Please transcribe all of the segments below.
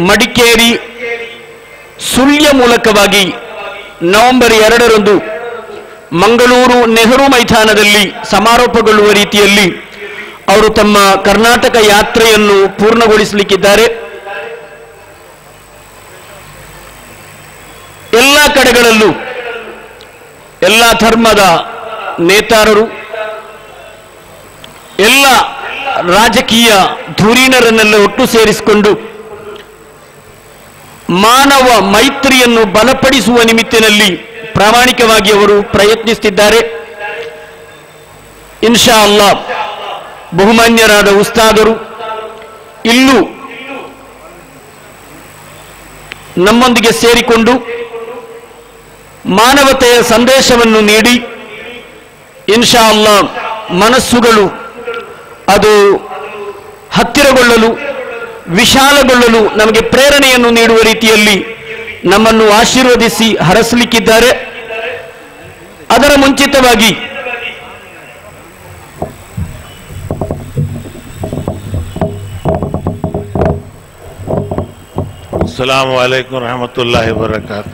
ಮಡಿಕೇರಿ ಸುಳ್ಯ ಮೂಲಕವಾಗಿ ನವೆಂಬರ್ ಎರಡರಂದು ಮಂಗಳೂರು ನೆಹರು ಮೈದಾನದಲ್ಲಿ ಸಮಾರೋಪಗೊಳ್ಳುವ ರೀತಿಯಲ್ಲಿ ಅವರು ತಮ್ಮ ಕರ್ನಾಟಕ ಯಾತ್ರೆಯನ್ನು ಪೂರ್ಣಗೊಳಿಸಲಿಕ್ಕಿದ್ದಾರೆ ಎಲ್ಲ ಕಡೆಗಳಲ್ಲೂ ಎಲ್ಲ ಧರ್ಮದ ನೇತಾರರು ಎಲ್ಲ ರಾಜಕೀಯ ಧುರೀಣರನ್ನೆಲ್ಲ ಒಟ್ಟು ಸೇರಿಸಿಕೊಂಡು ಮಾನವ ಮೈತ್ರಿಯನ್ನು ಬಲಪಡಿಸುವ ನಿಮಿತ್ತಿನಲ್ಲಿ ಪ್ರಾಮಾಣಿಕವಾಗಿ ಅವರು ಪ್ರಯತ್ನಿಸುತ್ತಿದ್ದಾರೆ ಇನ್ಶಾ ಅಲ್ಲಾ ಬಹುಮಾನ್ಯರಾದ ಉಸ್ತಾದರು ಇಲ್ಲೂ ನಮ್ಮೊಂದಿಗೆ ಸೇರಿಕೊಂಡು ಮಾನವತೆಯ ಸಂದೇಶವನ್ನು ನೀಡಿ ಇನ್ಶಾ ಅಲ್ಲಾ ಮನಸ್ಸುಗಳು ಅದು ಹತ್ತಿರಗೊಳ್ಳಲು ವಿಶಾಲಗೊಳ್ಳಲು ನಮಗೆ ಪ್ರೇರಣೆಯನ್ನು ನೀಡುವ ರೀತಿಯಲ್ಲಿ ನಮ್ಮನ್ನು ಆಶೀರ್ವದಿಸಿ ಹರಸಲಿಕ್ಕಿದ್ದಾರೆ ಅದರ ಮುಂಚಿತವಾಗಿ अस्सलाम वालेकुम रहमतुल्लाहि वबरकातुहू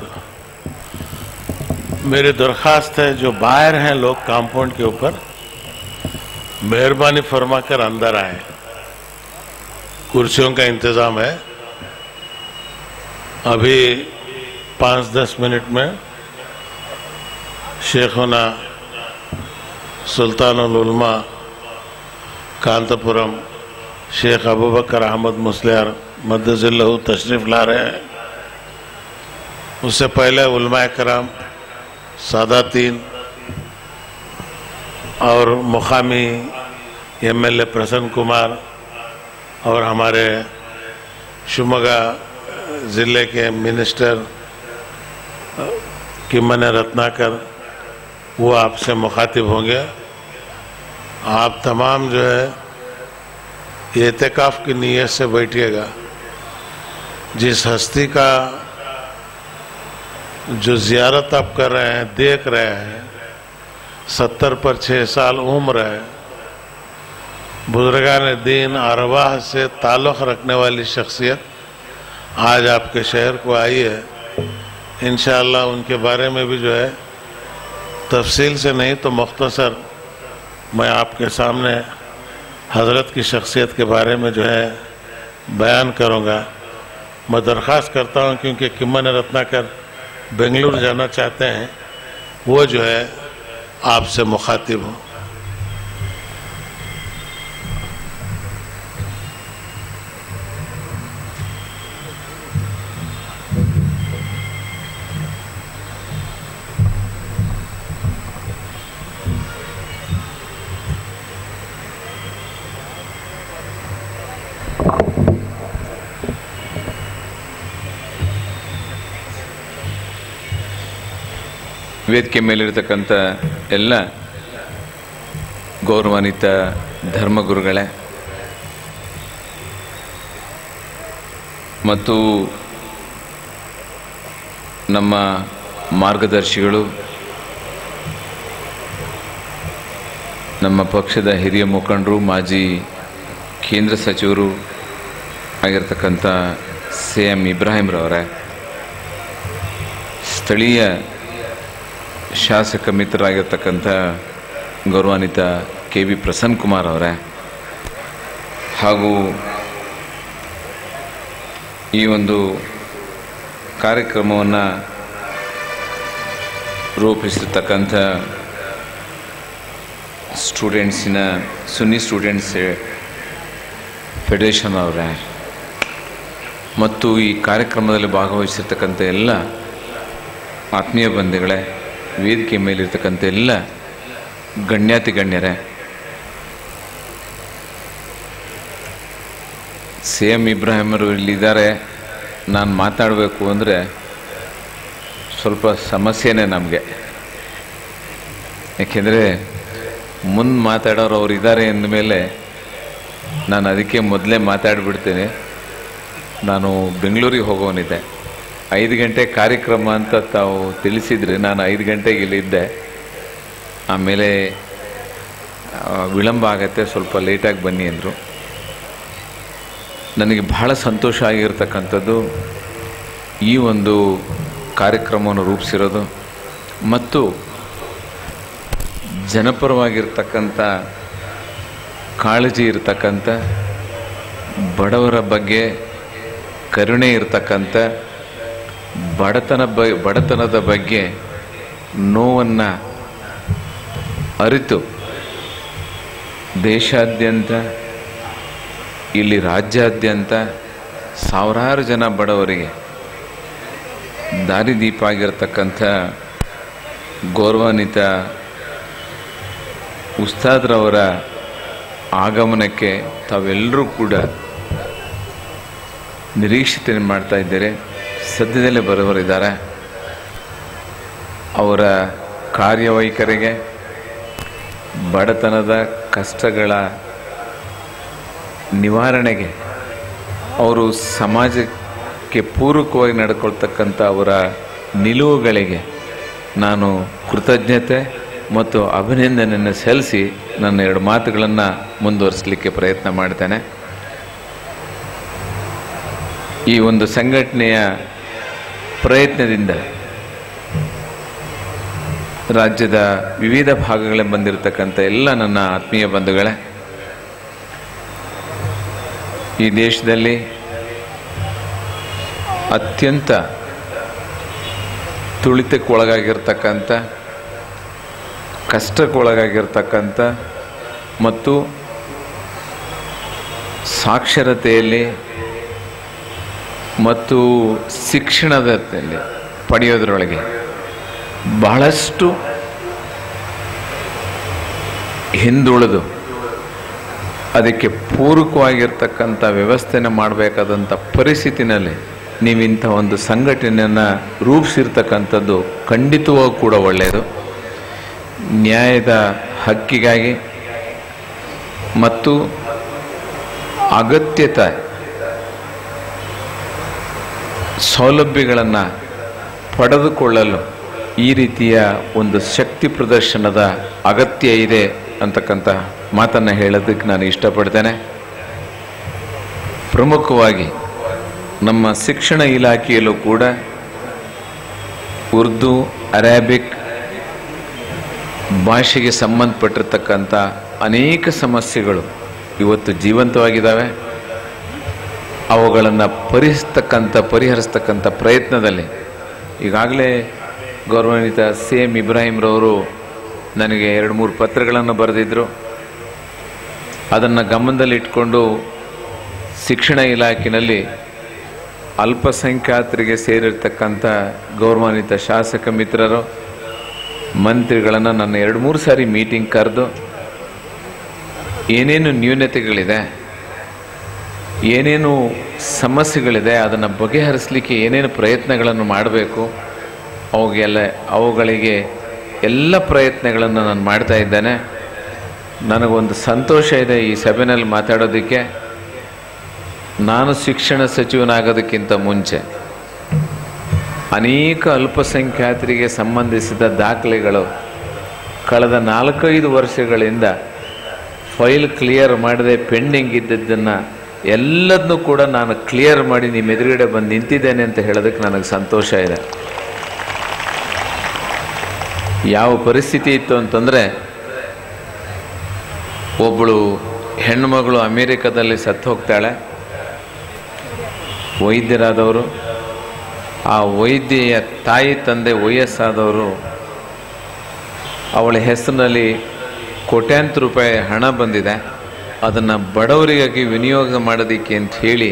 मेरी दरख्वास्त है जो बाहर हैं लोग कंपाउंड के ऊपर मेहरबानी फरमा कर अंदर आए कुर्सियों का इंतज़ाम है अभी पाँच दस मिनट में शेखुना सुल्तानुलमा कांतपुरम शेख अबू बकर अहमद मुसलियार मदजिल्लहू तशरीफ ला रहे हैं उससे पहले उलमा कराम सादातीन और मुकामी एमएलए प्रसन्न कुमार और हमारे शिवमोगा ज़िले के मिनिस्टर किमन रत्नाकर वो आपसे मुखातिब होंगे आप तमाम जो है एहतिकाफ की नीयत से बैठिएगा जिस हस्ती का जो जियारत आप कर रहे हैं देख रहे हैं सत्तर पर छः साल उम्र है बुजुर्गान दीन अरवाह से ताल्लुक़ रखने वाली शख्सियत आज आपके शहर को आई है इन उनके बारे में भी जो है तफसील से नहीं तो मुख्तसर मैं आपके सामने हजरत की शख्सियत के बारे में जो है बयान करूँगा मैं दरख्वास्त करता हूँ क्योंकि किमन रत्नाकर बेंगलुरु जाना चाहते हैं वो जो है आपसे मुखातिब हूँ ವೇದಿಕೆ ಮೇಲಿರ್ತಕ್ಕಂಥ ಎಲ್ಲ ಗೌರವಾನ್ವಿತ ಧರ್ಮಗುರುಗಳೇ ಮತ್ತು ನಮ್ಮ ಮಾರ್ಗದರ್ಶಿಗಳು ನಮ್ಮ ಪಕ್ಷದ ಹಿರಿಯ ಮುಖಂಡರು ಮಾಜಿ ಕೇಂದ್ರ ಸಚಿವರು ಆಗಿರ್ತಕ್ಕಂಥ ಸಿ ಎಂ ಇಬ್ರಾಹಿಂರವರೇ ಸ್ಥಳೀಯ ಶಾಸಕ ಮಿತ್ರರಾಗಿರ್ತಕ್ಕಂಥ ಗೌರವಾನ್ವಿತ ಕೆ ವಿ ಪ್ರಸನ್ನ ಕುಮಾರ್ ಅವರೇ ಹಾಗೂ ಈ ಒಂದು ಕಾರ್ಯಕ್ರಮವನ್ನು ರೂಪಿಸಿರ್ತಕ್ಕಂಥ ಸ್ಟೂಡೆಂಟ್ಸಿನ ಸುನ್ನಿ ಸ್ಟೂಡೆಂಟ್ಸ್ ಫೆಡರೇಷನ್ ಅವರೇ ಮತ್ತು ಈ ಕಾರ್ಯಕ್ರಮದಲ್ಲಿ ಭಾಗವಹಿಸಿರ್ತಕ್ಕಂಥ ಎಲ್ಲ ಆತ್ಮೀಯ ಬಂಧುಗಳೇ ವೇದಿಕೆ ಮೇಲಿರ್ತಕ್ಕಂಥ ಎಲ್ಲ ಗಣ್ಯಾತಿ ಗಣ್ಯರೇ ಸಿ ಎಂ ಇಬ್ರಾಹಿಮರು ಇಲ್ಲಿದ್ದಾರೆ ನಾನು ಮಾತಾಡಬೇಕು ಅಂದರೆ ಸ್ವಲ್ಪ ಸಮಸ್ಯೆನೇ ನಮಗೆ ಯಾಕೆಂದರೆ ಮುಂದೆ ಮಾತಾಡೋರು ಅವ್ರು ಇದ್ದಾರೆ ಅಂದಮೇಲೆ ನಾನು ಅದಕ್ಕೆ ಮೊದಲೇ ಮಾತಾಡಿಬಿಡ್ತೇನೆ ನಾನು ಬೆಂಗಳೂರಿಗೆ ಹೋಗೋನಿದ್ದೆ ಐದು ಗಂಟೆ ಕಾರ್ಯಕ್ರಮ ಅಂತ ತಾವು ತಿಳಿಸಿದರೆ ನಾನು ಐದು ಗಂಟೆಗೆ ಇಲ್ಲಿದ್ದೆ ಆಮೇಲೆ ಆ, ವಿಳಂಬ ಆಗತ್ತೆ ಸ್ವಲ್ಪ ಲೇಟಾಗಿ ಬನ್ನಿ ಅಂದರು ನನಗೆ ಬಹಳ ಸಂತೋಷ ಆಗಿರ್ತಕ್ಕಂಥದ್ದು ಈ ಒಂದು ಕಾರ್ಯಕ್ರಮವನ್ನು ರೂಪಿಸಿರೋದು ಮತ್ತು ಜನಪರವಾಗಿರ್ತಕ್ಕಂಥ ಕಾಳಜಿ ಇರತಕ್ಕಂಥ ಬಡವರ ಬಗ್ಗೆ ಕರುಣೆ ಇರತಕ್ಕಂಥ ಬಡತನ ಬ ಬಡತನದ ಬಗ್ಗೆ ನೋವನ್ನು ಅರಿತು ದೇಶಾದ್ಯಂತ ಇಲ್ಲಿ ರಾಜ್ಯಾದ್ಯಂತ ಸಾವಿರಾರು ಜನ ಬಡವರಿಗೆ ದಾರಿದೀಪ ಆಗಿರ್ತಕ್ಕಂಥ ಗೌರವಾನ್ವಿತ ಉಸ್ತಾದ್ರವರ ಆಗಮನಕ್ಕೆ ತಾವೆಲ್ಲರೂ ಕೂಡ ನಿರೀಕ್ಷಿತ ಮಾಡ್ತಾ ಇದ್ದಾರೆ ಸದ್ಯದಲ್ಲೇ ಬರೋರಿದ್ದಾರೆ ಅವರ ಕಾರ್ಯವೈಖರಿಗೆ ಬಡತನದ ಕಷ್ಟಗಳ ನಿವಾರಣೆಗೆ ಅವರು ಸಮಾಜಕ್ಕೆ ಪೂರಕವಾಗಿ ನಡ್ಕೊಳ್ತಕ್ಕಂಥ ಅವರ ನಿಲುವುಗಳಿಗೆ ನಾನು ಕೃತಜ್ಞತೆ ಮತ್ತು ಅಭಿನಂದನೆಯನ್ನು ಸಲ್ಲಿಸಿ ನನ್ನ ಎರಡು ಮಾತುಗಳನ್ನು ಮುಂದುವರಿಸಲಿಕ್ಕೆ ಪ್ರಯತ್ನ ಮಾಡ್ತೇನೆ ಈ ಒಂದು ಸಂಘಟನೆಯ ಪ್ರಯತ್ನದಿಂದ ರಾಜ್ಯದ ವಿವಿಧ ಭಾಗಗಳಲ್ಲಿ ಬಂದಿರತಕ್ಕಂಥ ಎಲ್ಲ ನನ್ನ ಆತ್ಮೀಯ ಬಂಧುಗಳೇ ಈ ದೇಶದಲ್ಲಿ ಅತ್ಯಂತ ತುಳಿತಕ್ಕೊಳಗಾಗಿರ್ತಕ್ಕಂಥ ಕಷ್ಟಕ್ಕೊಳಗಾಗಿರ್ತಕ್ಕಂಥ ಮತ್ತು ಸಾಕ್ಷರತೆಯಲ್ಲಿ ಮತ್ತು ಶಿಕ್ಷಣದಲ್ಲಿ ಪಡೆಯೋದ್ರೊಳಗೆ ಬಹಳಷ್ಟು ಹಿಂದುಳಿದು ಅದಕ್ಕೆ ಪೂರಕವಾಗಿರ್ತಕ್ಕಂಥ ವ್ಯವಸ್ಥೆನ ಮಾಡಬೇಕಾದಂಥ ಪರಿಸ್ಥಿತಿನಲ್ಲಿ ನೀವಿಂಥ ಒಂದು ಸಂಘಟನೆಯನ್ನು ರೂಪಿಸಿರ್ತಕ್ಕಂಥದ್ದು ಖಂಡಿತವಾಗೂ ಕೂಡ ಒಳ್ಳೆಯದು ನ್ಯಾಯದ ಹಕ್ಕಿಗಾಗಿ ಮತ್ತು ಅಗತ್ಯತೆ ಸೌಲಭ್ಯಗಳನ್ನು ಪಡೆದುಕೊಳ್ಳಲು ಈ ರೀತಿಯ ಒಂದು ಶಕ್ತಿ ಪ್ರದರ್ಶನದ ಅಗತ್ಯ ಇದೆ ಅಂತಕ್ಕಂಥ ಮಾತನ್ನು ಹೇಳೋದಕ್ಕೆ ನಾನು ಇಷ್ಟಪಡ್ತೇನೆ ಪ್ರಮುಖವಾಗಿ ನಮ್ಮ ಶಿಕ್ಷಣ ಇಲಾಖೆಯಲ್ಲೂ ಕೂಡ ಉರ್ದು ಅರೇಬಿಕ್ ಭಾಷೆಗೆ ಸಂಬಂಧಪಟ್ಟಿರ್ತಕ್ಕಂಥ ಅನೇಕ ಸಮಸ್ಯೆಗಳು ಇವತ್ತು ಜೀವಂತವಾಗಿದ್ದಾವೆ ಅವುಗಳನ್ನು ಪರಿಹರಿಸ್ತಕ್ಕಂಥ ಪರಿಹರಿಸ್ತಕ್ಕಂಥ ಪ್ರಯತ್ನದಲ್ಲಿ ಈಗಾಗಲೇ ಗೌರವಾನ್ವಿತ ಸಿ ಎಂ ಇಬ್ರಾಹಿಂರವರು ನನಗೆ ಎರಡು ಮೂರು ಪತ್ರಗಳನ್ನು ಬರೆದಿದ್ದರು ಅದನ್ನು ಗಮನದಲ್ಲಿಟ್ಕೊಂಡು ಶಿಕ್ಷಣ ಇಲಾಖೆಯಲ್ಲಿ ಅಲ್ಪಸಂಖ್ಯಾತರಿಗೆ ಸೇರಿರ್ತಕ್ಕಂಥ ಗೌರವಾನ್ವಿತ ಶಾಸಕ ಮಿತ್ರರು ಮಂತ್ರಿಗಳನ್ನು ನನ್ನ ಎರಡು ಮೂರು ಸಾರಿ ಮೀಟಿಂಗ್ ಕರೆದು ಏನೇನು ನ್ಯೂನತೆಗಳಿದೆ ಏನೇನು ಸಮಸ್ಯೆಗಳಿದೆ ಅದನ್ನು ಬಗೆಹರಿಸಲಿಕ್ಕೆ ಏನೇನು ಪ್ರಯತ್ನಗಳನ್ನು ಮಾಡಬೇಕು ಅವುಗೆಲ್ಲ ಅವುಗಳಿಗೆ ಎಲ್ಲ ಪ್ರಯತ್ನಗಳನ್ನು ನಾನು ಮಾಡ್ತಾ ಇದ್ದೇನೆ ನನಗೊಂದು ಸಂತೋಷ ಇದೆ ಈ ಸಭೆಯಲ್ಲಿ ಮಾತಾಡೋದಕ್ಕೆ ನಾನು ಶಿಕ್ಷಣ ಸಚಿವನಾಗೋದಕ್ಕಿಂತ ಮುಂಚೆ ಅನೇಕ ಅಲ್ಪಸಂಖ್ಯಾತರಿಗೆ ಸಂಬಂಧಿಸಿದ ದಾಖಲೆಗಳು ಕಳೆದ ನಾಲ್ಕೈದು ವರ್ಷಗಳಿಂದ ಫೈಲ್ ಕ್ಲಿಯರ್ ಮಾಡದೆ ಪೆಂಡಿಂಗ್ ಇದ್ದದ್ದನ್ನು ಎಲ್ಲದನ್ನೂ ಕೂಡ ನಾನು ಕ್ಲಿಯರ್ ಮಾಡಿ ನಿಮ್ಮ ಎದುರುಗಡೆ ಬಂದು ನಿಂತಿದ್ದೇನೆ ಅಂತ ಹೇಳೋದಕ್ಕೆ ನನಗೆ ಸಂತೋಷ ಇದೆ ಯಾವ ಪರಿಸ್ಥಿತಿ ಇತ್ತು ಅಂತಂದರೆ ಒಬ್ಬಳು ಹೆಣ್ಣುಮಗಳು ಅಮೇರಿಕಾದಲ್ಲಿ ಸತ್ತು ಹೋಗ್ತಾಳೆ ವೈದ್ಯರಾದವರು ಆ ವೈದ್ಯೆಯ ತಾಯಿ ತಂದೆ ವಯಸ್ಸಾದವರು ಅವಳ ಹೆಸರಿನಲ್ಲಿ ಕೋಟ್ಯಾಂತರ ರೂಪಾಯಿ ಹಣ ಬಂದಿದೆ ಅದನ್ನು ಬಡವರಿಗಾಗಿ ವಿನಿಯೋಗ ಮಾಡೋದಕ್ಕೆ ಅಂತ ಹೇಳಿ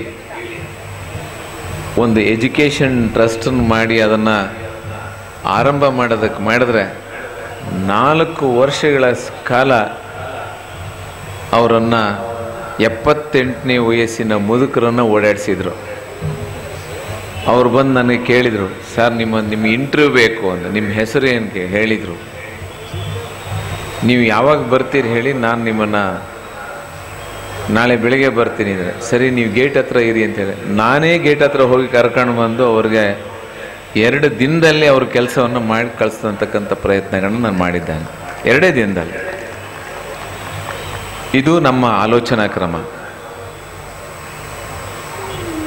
ಒಂದು ಎಜುಕೇಷನ್ ಟ್ರಸ್ಟನ್ನು ಮಾಡಿ ಅದನ್ನು ಆರಂಭ ಮಾಡೋದಕ್ಕೆ ಮಾಡಿದ್ರೆ ನಾಲ್ಕು ವರ್ಷಗಳ ಕಾಲ ಅವರನ್ನು ಎಪ್ಪತ್ತೆಂಟನೇ ವಯಸ್ಸಿನ ಮುದುಕರನ್ನು ಓಡಾಡಿಸಿದ್ರು ಅವ್ರು ಬಂದು ನನಗೆ ಕೇಳಿದರು ಸರ್ ನಿಮ್ಮ ನಿಮ್ಮ ಇಂಟರ್ವ್ಯೂ ಬೇಕು ಅಂತ ನಿಮ್ಮ ಹೆಸರು ಏನು ಕೇ- ಹೇಳಿದರು ನೀವು ಯಾವಾಗ ಬರ್ತೀರಿ ಹೇಳಿ ನಾನು ನಿಮ್ಮನ್ನು ನಾಳೆ ಬೆಳಿಗ್ಗೆ ಬರ್ತೀನಿ ಅಂದರೆ ಸರಿ ನೀವು ಗೇಟ್ ಹತ್ರ ಇರಿ ಅಂತೇಳಿ ನಾನೇ ಗೇಟ್ ಹತ್ರ ಹೋಗಿ ಕರ್ಕೊಂಡು ಬಂದು ಅವ್ರಿಗೆ ಎರಡು ದಿನದಲ್ಲಿ ಅವ್ರ ಕೆಲಸವನ್ನು ಮಾಡಿ ಕಳಿಸ್ತಕ್ಕಂಥ ಪ್ರಯತ್ನಗಳನ್ನು ನಾನು ಮಾಡಿದ್ದೇನೆ ಎರಡೇ ದಿನದಲ್ಲಿ ಇದು ನಮ್ಮ ಆಲೋಚನಾ ಕ್ರಮ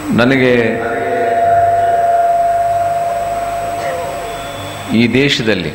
ನನಗೆ ಈ ದೇಶದಲ್ಲಿ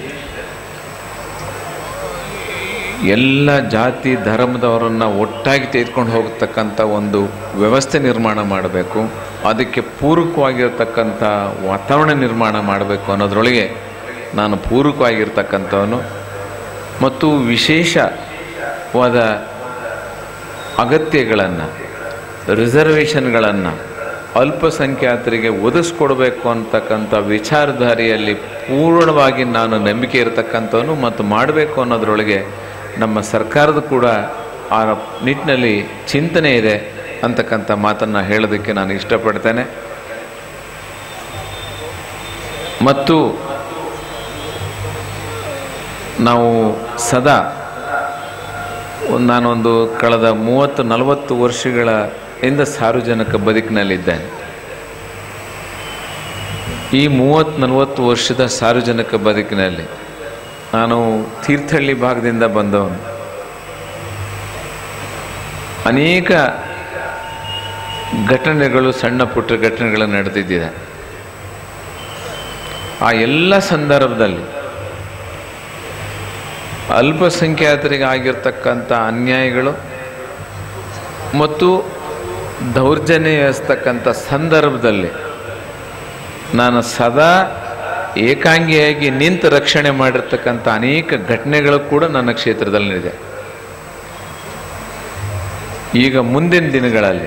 ಎಲ್ಲ ಜಾತಿ ಧರ್ಮದವರನ್ನು ಒಟ್ಟಾಗಿ ತೆಗೆದುಕೊಂಡು ಹೋಗತಕ್ಕಂಥ ಒಂದು ವ್ಯವಸ್ಥೆ ನಿರ್ಮಾಣ ಮಾಡಬೇಕು ಅದಕ್ಕೆ ಪೂರಕವಾಗಿರ್ತಕ್ಕಂಥ ವಾತಾವರಣ ನಿರ್ಮಾಣ ಮಾಡಬೇಕು ಅನ್ನೋದ್ರೊಳಗೆ ನಾನು ಪೂರಕವಾಗಿರ್ತಕ್ಕಂಥವನು ಮತ್ತು ವಿಶೇಷವಾದ ಅಗತ್ಯಗಳನ್ನು ರಿಸರ್ವೇಷನ್ಗಳನ್ನು ಅಲ್ಪಸಂಖ್ಯಾತರಿಗೆ ಒದಗಿಸ್ಕೊಡ್ಬೇಕು ಅಂತಕ್ಕಂಥ ವಿಚಾರಧಾರೆಯಲ್ಲಿ ಪೂರ್ಣವಾಗಿ ನಾನು ನಂಬಿಕೆ ಇರತಕ್ಕಂಥವನು ಮತ್ತು ಮಾಡಬೇಕು ಅನ್ನೋದ್ರೊಳಗೆ ನಮ್ಮ ಸರ್ಕಾರದ ಕೂಡ ಆ ನಿಟ್ಟಿನಲ್ಲಿ ಚಿಂತನೆ ಇದೆ ಅಂತಕ್ಕಂಥ ಮಾತನ್ನು ಹೇಳೋದಕ್ಕೆ ನಾನು ಇಷ್ಟಪಡ್ತೇನೆ ಮತ್ತು ನಾವು ಸದಾ ಒಂದು ನಾನೊಂದು ಕಳೆದ ಮೂವತ್ತು ನಲವತ್ತು ವರ್ಷಗಳ ಇಂದ ಸಾರ್ವಜನಿಕ ಬದುಕಿನಲ್ಲಿದ್ದೇನೆ ಈ ಮೂವತ್ತು ನಲವತ್ತು ವರ್ಷದ ಸಾರ್ವಜನಿಕ ಬದುಕಿನಲ್ಲಿ ನಾನು ತೀರ್ಥಹಳ್ಳಿ ಭಾಗದಿಂದ ಬಂದವನು ಅನೇಕ ಘಟನೆಗಳು ಸಣ್ಣ ಪುಟ್ಟ ಘಟನೆಗಳು ನಡೆದಿದ್ದಿದೆ ಆ ಎಲ್ಲ ಸಂದರ್ಭದಲ್ಲಿ ಅಲ್ಪಸಂಖ್ಯಾತರಿಗೆ ಆಗಿರ್ತಕ್ಕಂಥ ಅನ್ಯಾಯಗಳು ಮತ್ತು ದೌರ್ಜನ್ಯ ಎಸ್ತಕ್ಕಂಥ ಸಂದರ್ಭದಲ್ಲಿ ನಾನು ಸದಾ ಏಕಾಂಗಿಯಾಗಿ ನಿಂತು ರಕ್ಷಣೆ ಮಾಡಿರ್ತಕ್ಕಂಥ ಅನೇಕ ಘಟನೆಗಳು ಕೂಡ ನನ್ನ ಕ್ಷೇತ್ರದಲ್ಲಿದೆ ಈಗ ಮುಂದಿನ ದಿನಗಳಲ್ಲಿ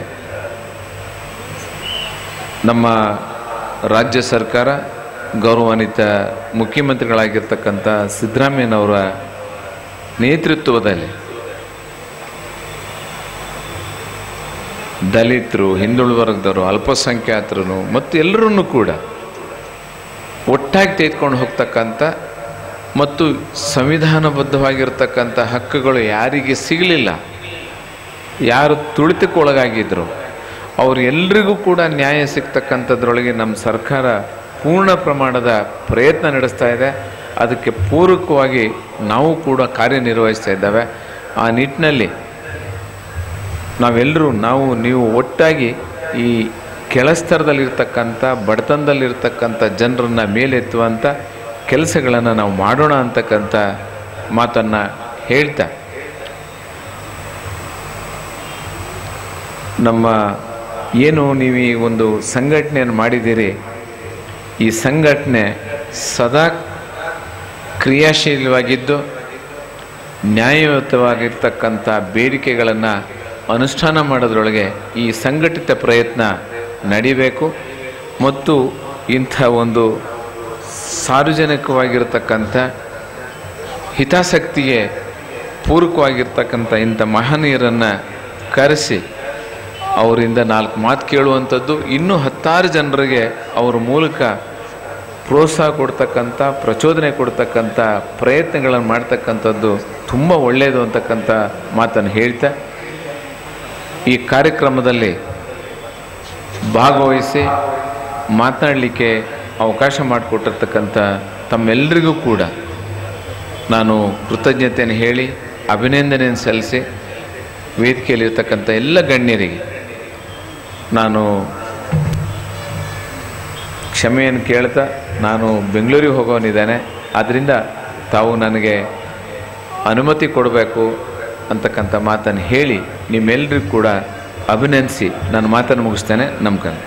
ನಮ್ಮ ರಾಜ್ಯ ಸರ್ಕಾರ ಗೌರವಾನ್ವಿತ ಮುಖ್ಯಮಂತ್ರಿಗಳಾಗಿರ್ತಕ್ಕಂಥ ಸಿದ್ದರಾಮಯ್ಯನವರ ನೇತೃತ್ವದಲ್ಲಿ ದಲಿತರು ಹಿಂದುಳಿದ ವರ್ಗದವರು ಅಲ್ಪಸಂಖ್ಯಾತರು ಮತ್ತು ಎಲ್ಲರನ್ನೂ ಕೂಡ ಒಟ್ಟಾಗಿ ತೆಗೆದುಕೊಂಡು ಹೋಗ್ತಕ್ಕಂಥ ಮತ್ತು ಸಂವಿಧಾನಬದ್ಧವಾಗಿರ್ತಕ್ಕಂಥ ಹಕ್ಕುಗಳು ಯಾರಿಗೆ ಸಿಗಲಿಲ್ಲ ಯಾರು ತುಳಿತಕ್ಕೊಳಗಾಗಿದ್ರು ಅವ್ರು ಎಲ್ರಿಗೂ ಕೂಡ ನ್ಯಾಯ ಸಿಗ್ತಕ್ಕಂಥದ್ರೊಳಗೆ ನಮ್ಮ ಸರ್ಕಾರ ಪೂರ್ಣ ಪ್ರಮಾಣದ ಪ್ರಯತ್ನ ನಡೆಸ್ತಾ ಇದೆ ಅದಕ್ಕೆ ಪೂರಕವಾಗಿ ನಾವು ಕೂಡ ಕಾರ್ಯನಿರ್ವಹಿಸ್ತಾ ಇದ್ದಾವೆ ಆ ನಿಟ್ಟಿನಲ್ಲಿ ನಾವೆಲ್ಲರೂ ನಾವು ನೀವು ಒಟ್ಟಾಗಿ ಈ ಕೆಳಸ್ತರದಲ್ಲಿರ್ತಕ್ಕಂಥ ಬಡತನದಲ್ಲಿರ್ತಕ್ಕಂಥ ಜನರನ್ನ ಮೇಲೆತ್ತುವಂಥ ಕೆಲಸಗಳನ್ನು ನಾವು ಮಾಡೋಣ ಅಂತಕ್ಕಂಥ ಮಾತನ್ನು ಹೇಳ್ತಾ ನಮ್ಮ ಏನು ನೀವು ಈ ಒಂದು ಸಂಘಟನೆಯನ್ನು ಮಾಡಿದ್ದೀರಿ ಈ ಸಂಘಟನೆ ಸದಾ ಕ್ರಿಯಾಶೀಲವಾಗಿದ್ದು ನ್ಯಾಯಯುತವಾಗಿರ್ತಕ್ಕಂಥ ಬೇಡಿಕೆಗಳನ್ನು ಅನುಷ್ಠಾನ ಮಾಡೋದ್ರೊಳಗೆ ಈ ಸಂಘಟಿತ ಪ್ರಯತ್ನ ನಡಿಬೇಕು ಮತ್ತು ಇಂಥ ಒಂದು ಸಾರ್ವಜನಿಕವಾಗಿರ್ತಕ್ಕಂಥ ಹಿತಾಸಕ್ತಿಗೆ ಪೂರಕವಾಗಿರ್ತಕ್ಕಂಥ ಇಂಥ ಮಹನೀಯರನ್ನು ಕರೆಸಿ ಅವರಿಂದ ನಾಲ್ಕು ಮಾತು ಕೇಳುವಂಥದ್ದು ಇನ್ನೂ ಹತ್ತಾರು ಜನರಿಗೆ ಅವ್ರ ಮೂಲಕ ಪ್ರೋತ್ಸಾಹ ಕೊಡ್ತಕ್ಕಂಥ ಪ್ರಚೋದನೆ ಕೊಡ್ತಕ್ಕಂಥ ಪ್ರಯತ್ನಗಳನ್ನು ಮಾಡ್ತಕ್ಕಂಥದ್ದು ತುಂಬ ಒಳ್ಳೆಯದು ಅಂತಕ್ಕಂಥ ಮಾತನ್ನು ಹೇಳ್ತಾ ಈ ಕಾರ್ಯಕ್ರಮದಲ್ಲಿ ಭಾಗವಹಿಸಿ ಮಾತನಾಡಲಿಕ್ಕೆ ಅವಕಾಶ ಮಾಡಿಕೊಟ್ಟಿರ್ತಕ್ಕಂಥ ತಮ್ಮೆಲ್ಲರಿಗೂ ಕೂಡ ನಾನು ಕೃತಜ್ಞತೆಯನ್ನು ಹೇಳಿ ಅಭಿನಂದನೆಯನ್ನು ಸಲ್ಲಿಸಿ ವೇದಿಕೆಯಲ್ಲಿರ್ತಕ್ಕಂಥ ಎಲ್ಲ ಗಣ್ಯರಿಗೆ ನಾನು ಕ್ಷಮೆಯನ್ನು ಕೇಳ್ತಾ ನಾನು ಬೆಂಗಳೂರಿಗೆ ಹೋಗೋನಿದ್ದೇನೆ ಆದ್ದರಿಂದ ತಾವು ನನಗೆ ಅನುಮತಿ ಕೊಡಬೇಕು ಅಂತಕ್ಕಂಥ ಮಾತನ್ನು ಹೇಳಿ ನಿಮ್ಮೆಲ್ಲರಿಗೂ ಕೂಡ ಅಭಿನಂದಿಸಿ ನನ್ನ ಮಾತನ್ನು ಮುಗಿಸ್ತೇನೆ ನಮ್ಕನ್